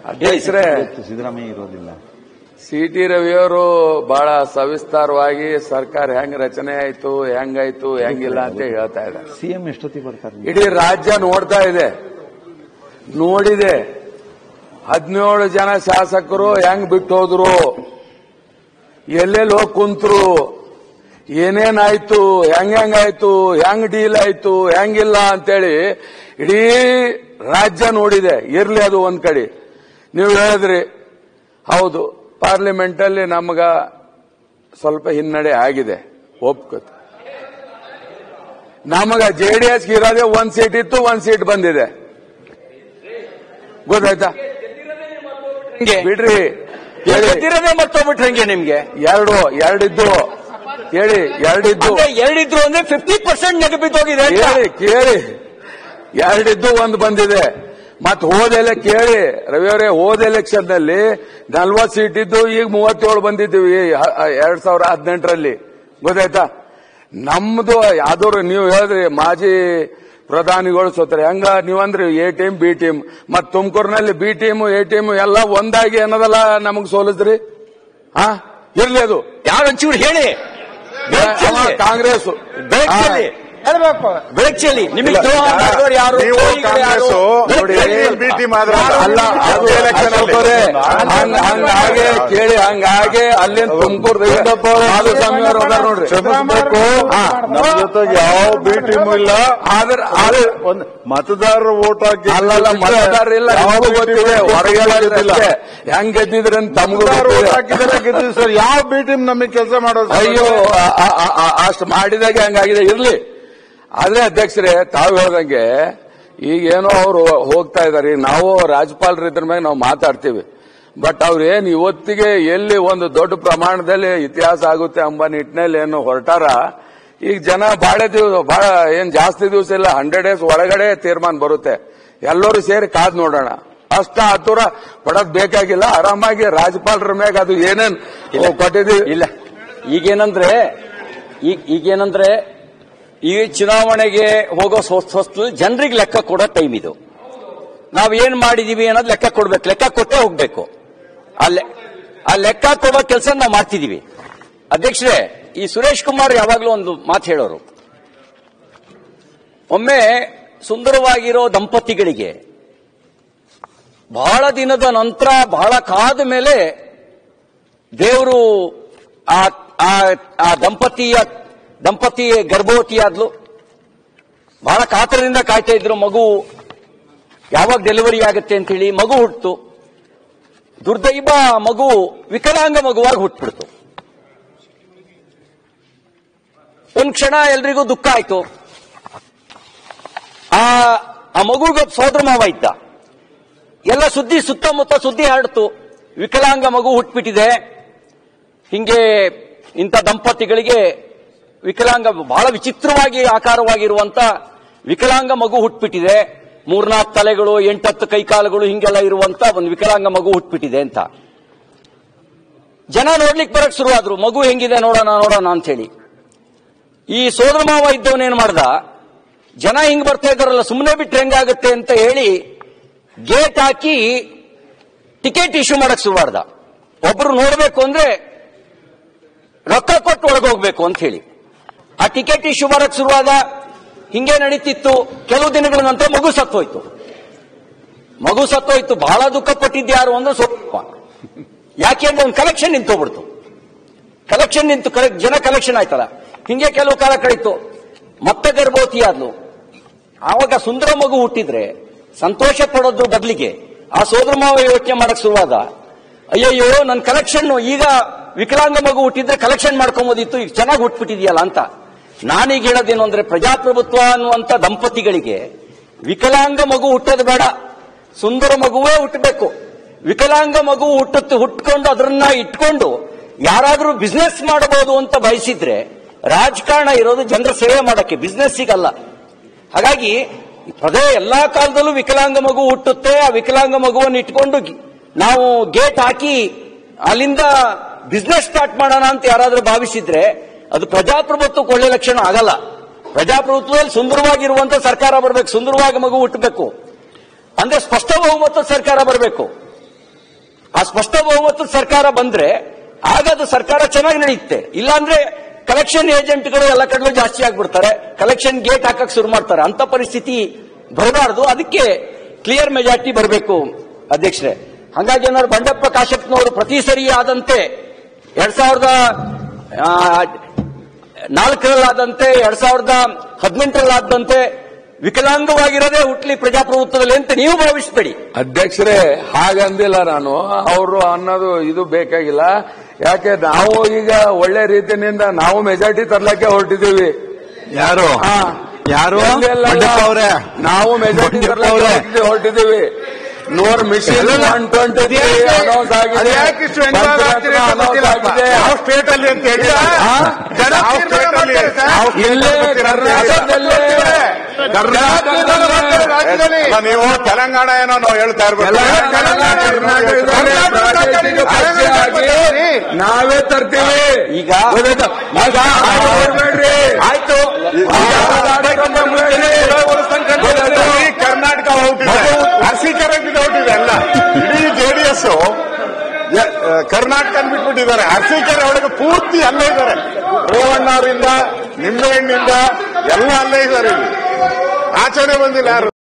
ಅಧ್ಯಕ್ಷರೇ ಇವತ್ತು ಸಿದ್ದರಾಮಯ್ಯ ಇರೋದಿಲ್ಲ ಸಿ ಟಿ ರವಿಯವರು ಬಹಳ ಸವಿಸ್ತಾರವಾಗಿ ಸರ್ಕಾರ ಹೆಂಗ್ ರಚನೆ ಆಯ್ತು ಹೆಂಗಾಯ್ತು ಹೆಂಗಿಲ್ಲ ಅಂತ ಹೇಳ್ತಾ ಇದ್ದಾರೆ ಸಿಎಂ ಎಷ್ಟೊತ್ತಿಗೆ ಬರ್ತಾರೆ ಇಡೀ ರಾಜ್ಯ ನೋಡ್ತಾ ಇದೆ ನೋಡಿದೆ ಹದಿನೇಳು ಜನ ಶಾಸಕರು ಹೆಂಗ್ ಬಿಟ್ಟು ಹೋದ್ರು ಎಲ್ಲೆಲ್ಲಿ ಹೋಗಿ ಕುಂತ್ರು ಏನೇನಾಯ್ತು ಹೆಂಗ್ ಹೆಂಗಾಯ್ತು ಹೆಂಗ್ ಡೀಲ್ ಆಯ್ತು ಹೆಂಗಿಲ್ಲ ಅಂತೇಳಿ ಇಡೀ ರಾಜ್ಯ ನೋಡಿದೆ ಇರ್ಲಿ ಅದು ಒಂದ್ ಕಡೆ ನೀವು ಹೇಳಿದ್ರಿ ಹೌದು ಪಾರ್ಲಿಮೆಂಟ್ ಅಲ್ಲಿ ನಮಗ ಸ್ವಲ್ಪ ಹಿನ್ನಡೆ ಆಗಿದೆ ಒಪ್ಕೋತ ನಮಗ ಜೆಡಿಎಸ್ ಇರೋದೇ ಒಂದ್ ಸೀಟ್ ಇತ್ತು ಒಂದ್ ಸೀಟ್ ಬಂದಿದೆ ಗೊತ್ತಾಯ್ತಾ ಬಿಡ್ರಿ ಹೇಳಿ ಗೆದ್ದಿರೋದೇ ಮರ್ತೋಗ್ಬಿಟ್ರೆ ಹೆಂಗೆ ನಿಮ್ಗೆ ಎರಡು ಎರಡಿದ್ದು ಹೇಳಿ ಎರಡಿದ್ದು ಅಂದ್ರೆ ಎರಡಿದ್ರು ಅಂದ್ರೆ ಫಿಫ್ಟಿ ಪರ್ಸೆಂಟ್ ನೆಗೆ ಬಿದ್ದೋಗಿದೆ ಅಂತ. ಕೇಳಿ ಕೇಳಿ ಎರಡಿದ್ದು ಒಂದು ಬಂದಿದೆ ಮತ್ ಹೋದ ಕೇಳಿ ರವಿಯವರೇ ಹೋದ ಎಲೆಕ್ಷನ್ ನಲ್ಲಿ ನಲ್ವತ್ ಸೀಟ್ ಇದ್ದು ಈಗ ಮೂವತ್ತೇಳು ಬಂದಿದ್ದೀವಿ ಹ- ಎರಡ್ ಸಾವಿರ ಹದಿನೆಂಟರಲ್ಲಿ ಗೊತ್ತಾಯ್ತಾ ನಮ್ದು ಯಾವ್ದಾದ್ರು ನೀವು ಹೇಳಿದ್ರಿ ಮಾಜಿ ಪ್ರಧಾನಿಗಳು ಸೋತ್ರೆ ಹಂಗ ನೀವಂದ್ರಿ ಎ ಟೀಮ್ ಬಿ ಟೀಮ್ ಮತ್ ತುಮಕೂರಿನಲ್ಲಿ ಬಿ ಟೀಮ್ ಎ ಟೀಮ್ ಎಲ್ಲ ಒಂದಾಗಿ ಅನ್ನೋದಲ್ಲ ನಮಗ್ ಸೋಲಿಸ್ರಿ ಹಾ ಇರ್ಲಿ ಅದು ಯಾರು ಒಂಚೂರು ಹೇಳಿ ಬೆಳಕ್ ಚೆಲ್ಲಿ. ಕಾಂಗ್ರೆಸ್ ಬೆಳಕ್ ಚೆಲ್ಲಿ. ಬೆಳಕ್ ಚೆಲ್ಲಿ ನಿಮಗೆ ಇಲ್ಲ, ದ್ರೋಹ ಮಾಡಿದವರು ಯಾರು ನೀವು ದ್ರೋಹಿಗಳು ಯಾರು? ಕಾಂಗ್ರೆಸ್ಸು ನೋಡಿ, ಎಲ್ಲಿ ಬಿ ಟೀಮ್ ಆದ್ರೆ ಅಲ್ಲ ಅದು ಎಲೆಕ್ಷನ್ ಅಲ್ಲಿ ಅಶೋಕರೇ, ಹಂಗ ಹಂಗಾಗೆ ಕೇಳಿ ಹಂಗಾಗೆ ಅಲ್ಲಿಂದ ತುಮಕೂರು ಮಾಧುಸ್ವಾಮಿ ಅವರು ಅದಾರ ನೋಡ್ರಿ ಕ್ಷಮಿಸಬೇಕು ಹಾ. ನಮ್ಮ ಜೊತೆಗೆ ಯಾವ ಬಿ ಟೀಮ್ ಇಲ್ಲ ಆದ್ರೆ ಆದ್ರೆ ಒಂದು ಮತದಾರರು ಓಟ್ ಹಾಕಿ ಅಲ್ಲಲ್ಲ ಮತದಾರ ಇಲ್ಲ ಯಾವ ನಮಗೂ BTM ಗೊತ್ತಿದೆ ಹೊರಗೆ ಗೊತ್ತಿಲ್ಲ. ಹೆಂಗ್ ಗೆದ್ದಿದ್ರೆ ಅಂತ ತಮಗೂ ಮತದಾರರು ಓಟ್ ಗೊತ್ತಿದೆ ಹಾಕಿದ್ರೆ ಗೆದ್ದಿವಿ ಸರ್ ಯಾವ ಬಿ ಟೀಮ್ ನಮಗೆ ಕೆಲಸ ಮಾಡೋದು ಸರ್? ಅಯ್ಯೋ ಆ- ಆ- ಆ- ಆ- ಅಷ್ಟು ಮಾಡಿದಾಗೆ ಹಂಗಾಗಿದೆ ಇರ್ಲಿ ಆದ್ರೆ ಅಧ್ಯಕ್ಷರೇ ತಾವು ಹೇಳ್ದಂಗೆ ಈಗೇನೋ ಅವರು ಹೋಗ್ತಾ ಇದಾರೆ ಈಗ ನಾವು ರಾಜ್ಯಪಾಲರು ಇದ್ರ ಮೇಲೆ ನಾವು ಮಾತಾಡ್ತೀವಿ ಬಟ್ ಅವ್ರೇನ್ ಇವತ್ತಿಗೆ ಎಲ್ಲಿ ಒಂದು ದೊಡ್ಡ ಪ್ರಮಾಣದಲ್ಲಿ ಇತಿಹಾಸ ಆಗುತ್ತೆ ಎಂಬ ನಿಟ್ಟಿನಲ್ಲಿ ಏನು ಹೊರಟಾರ ಈಗ ಜನ ಬಹಳ ದಿವಸ ಬಹಳ ಏನ್ ಜಾಸ್ತಿ ದಿವಸ ಇಲ್ಲ ಹಂಡ್ರೆಡ್ ಡೇಸ್ ಒಳಗಡೆ ತೀರ್ಮಾನ ಬರುತ್ತೆ ಎಲ್ಲರೂ ಸೇರಿ ಕಾದ್ ನೋಡೋಣ ಅಷ್ಟ ಹತ್ತೂರ ಪಡೋದ್ ಬೇಕಾಗಿಲ್ಲ ಆರಾಮಾಗಿ ರಾಜ್ಯಪಾಲರ ಮ್ಯಾಗ ಅದು ಏನೇನ್ ಕೊಟ್ಟಿದ್ದೀವಿ ಇಲ್ಲ ಈಗೇನಂದ್ರೆ ಈಗ ಈಗೇನಂದ್ರೆ ಈ ಚುನಾವಣೆಗೆ ಹೋಗೋ ಹೊಸ್ತು ಜನರಿಗೆ ಲೆಕ್ಕ ಕೊಡೋ ಟೈಮ್ ಇದು ನಾವ್ ಏನ್ ಮಾಡಿದೀವಿ ಅನ್ನೋದು ಲೆಕ್ಕ ಕೊಡ್ಬೇಕು ಲೆಕ್ಕ ಕೊಟ್ಟೇ ಹೋಗ್ಬೇಕು ಆ ಲೆ- ಆ ಲೆಕ್ಕ ಕೊಡೋ ಕೆಲಸ ನಾವು ಮಾಡ್ತಿದೀವಿ ಅಧ್ಯಕ್ಷರೇ ಈ ಸುರೇಶ್ ಕುಮಾರ್ ಯಾವಾಗ್ಲೂ ಒಂದು ಮಾತು ಹೇಳೋರು ಒಮ್ಮೆ ಸುಂದರವಾಗಿರೋ ದಂಪತಿಗಳಿಗೆ ಬಹಳ ದಿನದ ನಂತರ ಬಹಳ ಕಾದ ಮೇಲೆ ದೇವರು ಆ ಆ- ಆ ದಂಪತಿಯ ದಂಪತಿ ಗರ್ಭವತಿಯಾದ್ಲು ಬಹಳ ಕಾತರದಿಂದ ಕಾಯ್ತಾ ಇದ್ರು ಮಗು ಯಾವಾಗ ಡೆಲಿವರಿ ಆಗುತ್ತೆ ಅಂತ ಹೇಳಿ ಮಗು ಹುಟ್ಟಿತು ದುರ್ದೈವ ಆ ಮಗು ವಿಕಲಾಂಗ ಮಗುವಾಗಿ ಹುಟ್ಬಿಡ್ತು ಒಂದ್ ಕ್ಷಣ ಎಲ್ರಿಗೂ ದುಃಖ ಆಯ್ತು ಆ ಆ ಮಗುಗೆ ಸೋದರ ಮಾವ ಇದ್ದ ಎಲ್ಲ ಸುದ್ದಿ ಸುತ್ತಮುತ್ತ ಸುದ್ದಿ ಹರಡ್ತು ವಿಕಲಾಂಗ ಮಗು ಹುಟ್ಬಿಟ್ಟಿದೆ ಹಿಂಗೆ ಇಂಥ ದಂಪತಿಗಳಿಗೆ ವಿಕಲಾಂಗ ಬಹಳ ವಿಚಿತ್ರವಾಗಿ ಆಕಾರವಾಗಿರುವಂತ ವಿಕಲಾಂಗ ಮಗು ಹುಟ್ಬಿಟ್ಟಿದೆ ಮೂರ್ನಾಲ್ಕು ತಲೆಗಳು ಎಂಟತ್ತು ಕೈಕಾಲುಗಳು ಹಿಂಗೆಲ್ಲ ಇರುವಂತ ಒಂದು ವಿಕಲಾಂಗ ಮಗು ಹುಟ್ಬಿಟ್ಟಿದೆ ಅಂತ ಜನ ನೋಡ್ಲಿಕ್ಕೆ ಬರಕ್ ಶುರುವಾದ್ರು ಮಗು ಹೆಂಗಿದೆ ನೋಡೋಣ ನೋಡೋಣ ಅಂತ ಹೇಳಿ ಈ ಸೋದರ ಮಾವ ಇದ್ದವನೇನ್ ಮಾಡ್ದ ಜನ ಹಿಂಗ್ ಬರ್ತಾ ಇದಾರಲ್ಲ ಸುಮ್ಮನೆ ಬಿಟ್ರೆ ಹೆಂಗಾಗುತ್ತೆ ಅಂತ ಹೇಳಿ ಗೇಟ್ ಹಾಕಿ ಟಿಕೆಟ್ ಇಶ್ಯೂ ಮಾಡಕ್ ಶುರು ಮಾಡ್ದ ಒಬ್ರು ನೋಡ್ಬೇಕು ಅಂದ್ರೆ ರೊಕ್ಕ ಕೊಟ್ಟು ಒಳಗೋಗ್ಬೇಕು ಅಂತ ಹೇಳಿ ಆ ಟಿಕೆಟ್ ಇಶ್ಯೂ ಮಾಡಕ್ ಶುರುವಾದ ಹಿಂಗೆ ನಡೀತಿತ್ತು ಕೆಲವು ದಿನಗಳ ನಂತರ ಮಗು ಸತ್ತೋಯ್ತು ಮಗು ಸತ್ತೋಯ್ತು ಬಹಳ ದುಃಖ ಪಟ್ಟಿದ್ಯಾರು ಅಂದ್ರೆ ಸ್ವಲ್ಪ ಯಾಕೆ ಅಂದ್ರೆ ಒಂದು ಕಲೆಕ್ಷನ್ ನಿಂತೋಗ್ಬಿಡ್ತು ಕಲೆಕ್ಷನ್ ನಿಂತು ಕಲೆ- ಜನ ಕಲೆಕ್ಷನ್ ಆಯ್ತಲ್ಲ ಹಿಂಗೆ ಕೆಲವು ಕಾಲ ಕಳೀತು ಮತ್ತೆ ಗರ್ಭವತಿ ಆದ್ಲು ಆವಾಗ ಸುಂದರ ಮಗು ಹುಟ್ಟಿದ್ರೆ ಸಂತೋಷ ಪಡೋದು ಬದಲಿಗೆ ಆ ಸೋದರ ಮಾವ ಯೋಚನೆ ಮಾಡಕ್ ಶುರುವಾದ ಅಯ್ಯಯ್ಯೋ ನನ್ನ ಕಲೆಕ್ಷನ್ ಈಗ ವಿಕಲಾಂಗ ಮಗು ಹುಟ್ಟಿದ್ರೆ ಕಲೆಕ್ಷನ್ ಮಾಡ್ಕೊಂಬೋದಿತ್ತು ಈಗ ಚೆನ್ನಾಗಿ ಹುಟ್ಬಿಟ್ಟಿದೆಯಲ್ಲ ಅಂತ ನಾನೀಗ ಹೇಳೋದೇನು ಅಂದ್ರೆ ಪ್ರಜಾಪ್ರಭುತ್ವ ಅನ್ನುವಂತ ದಂಪತಿಗಳಿಗೆ ವಿಕಲಾಂಗ ಮಗು ಹುಟ್ಟೋದು ಬೇಡ ಸುಂದರ ಮಗುವೇ ಹುಟ್ಟಬೇಕು ವಿಕಲಾಂಗ ಮಗು ಹುಟ್ಟುತ್ತೆ ಹುಟ್ಕೊಂಡು ಅದನ್ನ ಇಟ್ಕೊಂಡು ಯಾರಾದ್ರೂ ಬಿಸ್ನೆಸ್ ಮಾಡಬಹುದು ಅಂತ ಬಯಸಿದ್ರೆ ರಾಜಕಾರಣ ಇರೋದು ಜನರ ಸೇವೆ ಮಾಡಕ್ಕೆ ಬಿಸ್ನೆಸ್ ಸಿಗಲ್ಲ ಹಾಗಾಗಿ ಅದೇ ಎಲ್ಲಾ ಕಾಲದಲ್ಲೂ ವಿಕಲಾಂಗ ಮಗು ಹುಟ್ಟುತ್ತೆ ಆ ವಿಕಲಾಂಗ ಮಗುವನ್ನು ಇಟ್ಕೊಂಡು ಗಿ- ನಾವು ಗೇಟ್ ಹಾಕಿ ಅಲ್ಲಿಂದ ಬಿಸ್ನೆಸ್ ಸ್ಟಾರ್ಟ್ ಮಾಡೋಣ ಅಂತ ಯಾರಾದ್ರೂ ಭಾವಿಸಿದ್ರೆ ಅದು ಪ್ರಜಾಪ್ರಭುತ್ವಕ್ಕೆ ಒಳ್ಳೆ ಲಕ್ಷಣ ಆಗಲ್ಲ ಪ್ರಜಾಪ್ರಭುತ್ವದಲ್ಲಿ ಸುಂದರವಾಗಿರುವಂತ ಸರ್ಕಾರ ಬರಬೇಕು ಸುಂದರವಾಗಿ ಮಗು ಹುಟ್ಟಬೇಕು ಅಂದ್ರೆ ಸ್ಪಷ್ಟ ಬಹುಮತ ಸರ್ಕಾರ ಬರಬೇಕು ಆ ಸ್ಪಷ್ಟ ಬಹುಮತದ ಸರ್ಕಾರ ಬಂದ್ರೆ ಆಗ ಅದು ಸರ್ಕಾರ ಚೆನ್ನಾಗಿ ನಡೆಯುತ್ತೆ ಇಲ್ಲಾಂದ್ರೆ ಕಲೆಕ್ಷನ್ ಏಜೆಂಟ್ಗಳು ಎಲ್ಲ ಕಡೆಲೂ ಜಾಸ್ತಿ ಆಗ್ಬಿಡ್ತಾರೆ ಕಲೆಕ್ಷನ್ ಗೇಟ್ ಹಾಕಕ್ ಶುರು ಮಾಡ್ತಾರೆ ಅಂತ ಪರಿಸ್ಥಿತಿ ಬರಬಾರದು ಅದಕ್ಕೆ ಕ್ಲಿಯರ್ ಮೆಜಾರಿಟಿ ಬರಬೇಕು ಅಧ್ಯಕ್ಷರೇ ಹಾಗಾಗಿ ಏನಾದ್ರು ಬಂಡಪ್ಪ ಕಾಶಪ್ಪನವರು ಪ್ರತಿ ಸರಿ ಆದಂತೆ ಎರಡ್ ಸಾವಿರದ ಆ, ನಾಲ್ಕರಲ್ಲಾದಂತೆ ಎರಡ್ ಸಾವಿರದ ಹದಿನೆಂಟರಲ್ಲಾದಂತೆ ವಿಕಲಾಂಗವಾಗಿರೋದೇ ಹುಟ್ಲಿ ಪ್ರಜಾಪ್ರಭುತ್ವದಲ್ಲಿ ಅಂತ ನೀವು ಭಾವಿಸಬೇಡಿ ಅಧ್ಯಕ್ಷರೇ ಹಾಗಂದಿಲ್ಲ ನಾನು ಅವರು ಅನ್ನೋದು ಇದು ಬೇಕಾಗಿಲ್ಲ ಯಾಕೆ ನಾವು ಈಗ ಒಳ್ಳೆ ರೀತಿಯಿಂದ ನಾವು ಮೆಜಾರಿಟಿ ತರ್ಲಕ್ಕೆ ಹೊರಟಿದ್ದೀವಿ ಯಾರು ಹಾ. ಯಾರು ಎಲ್ಲೆಲ್ಲ ಮಂಡಪ್ಪ ಅವರೇ ನಾವು ಮೆಜಾರಿಟಿ ಮಂಡಪ್ಪ ಅವರೇ ಹೊರಟಿದ್ದೀವಿ ನೂರ್ ಮಿಷಿನ್ ಒನ್ ಟ್ವೆಂಟಿ ಅನೌನ್ಸ್ ಆಗಿದೆ ಅದ್ಯಾಕೆ ಇಷ್ಟು ಹೆಂಗಾದ್ರು ಆಗ್ತಿದೆ ಅಂತ announce ಗೊತ್ತಿಲ್ಲಪ್ಪ. ಆಗಿದೆ. ಯಾವ ಸ್ಟೇಟ್ ಅಲ್ಲಿ ಅಂತ ಹೇಳಿ ಹಾ? ಜನ ಯಾವ ಸ್ಟೇಟ್ ಅಲ್ಲಿ ಯಾವ state ಇಲ್ಲೇ ಅಲ್ಲಿ ಗೊತ್ತಿಲ್ಲ ಅಂತ ಹೇಳಿ. ಕರ್ನಾಟಕದಲ್ಲೇ ಕರ್ನಾಟಕದಲ್ಲಿ ಅಲ್ಲ, ನೀವು ತೆಲಂಗಾಣ ಏನೋ ನಾವು ಹೇಳ್ತಾ ಇರ್ಬೇಕು ಕರ್ನಾಟಕದಲ್ಲಿ ಪ್ರಾದೇಶಿಕ ಪಕ್ಷ ಆಗಿ ನಾವೇ ತರ್ತೀವಿ ಈಗ ಗೊತ್ತಾಯ್ತಾ? ಈಗ ಆಗ ಹೊರಡ್ಬೇಡ್ರಿ. ಆಯ್ತು ಈಗ ಆಡಳಿತ ಮಾಡ್ಬೇಡ್ರಿ. ಗೊತ್ತಾಯ್ತಾ? ಇಡೀ ಕರ್ನಾಟಕ ಹೊರಟಿದೆ ಅರಸೀಕೆರೆ ಹೊರಟಿದೆ ಅಲ್ಲ ಇಡೀ ಜೆಡಿಎಸ್ ಕರ್ನಾಟಕ ಬಿಟ್ಬಿಟ್ಟಿದ್ದಾರೆ ಅರಸೀಕೆರೆ ಒಳಗೆ ಪೂರ್ತಿ ಅಲ್ಲೇ ಇದ್ದಾರೆ ರೇವಣ್ಣ ಅವರಿಂದ ನಿಂಬೆಹಣ್ಣಿಂದ ಎಲ್ಲ ಅಲ್ಲೇ ಇದ್ದಾರೆ ಇಲ್ಲಿ ಆಚರಣೆ ಬಂದಿಲ್ಲ ಯಾರು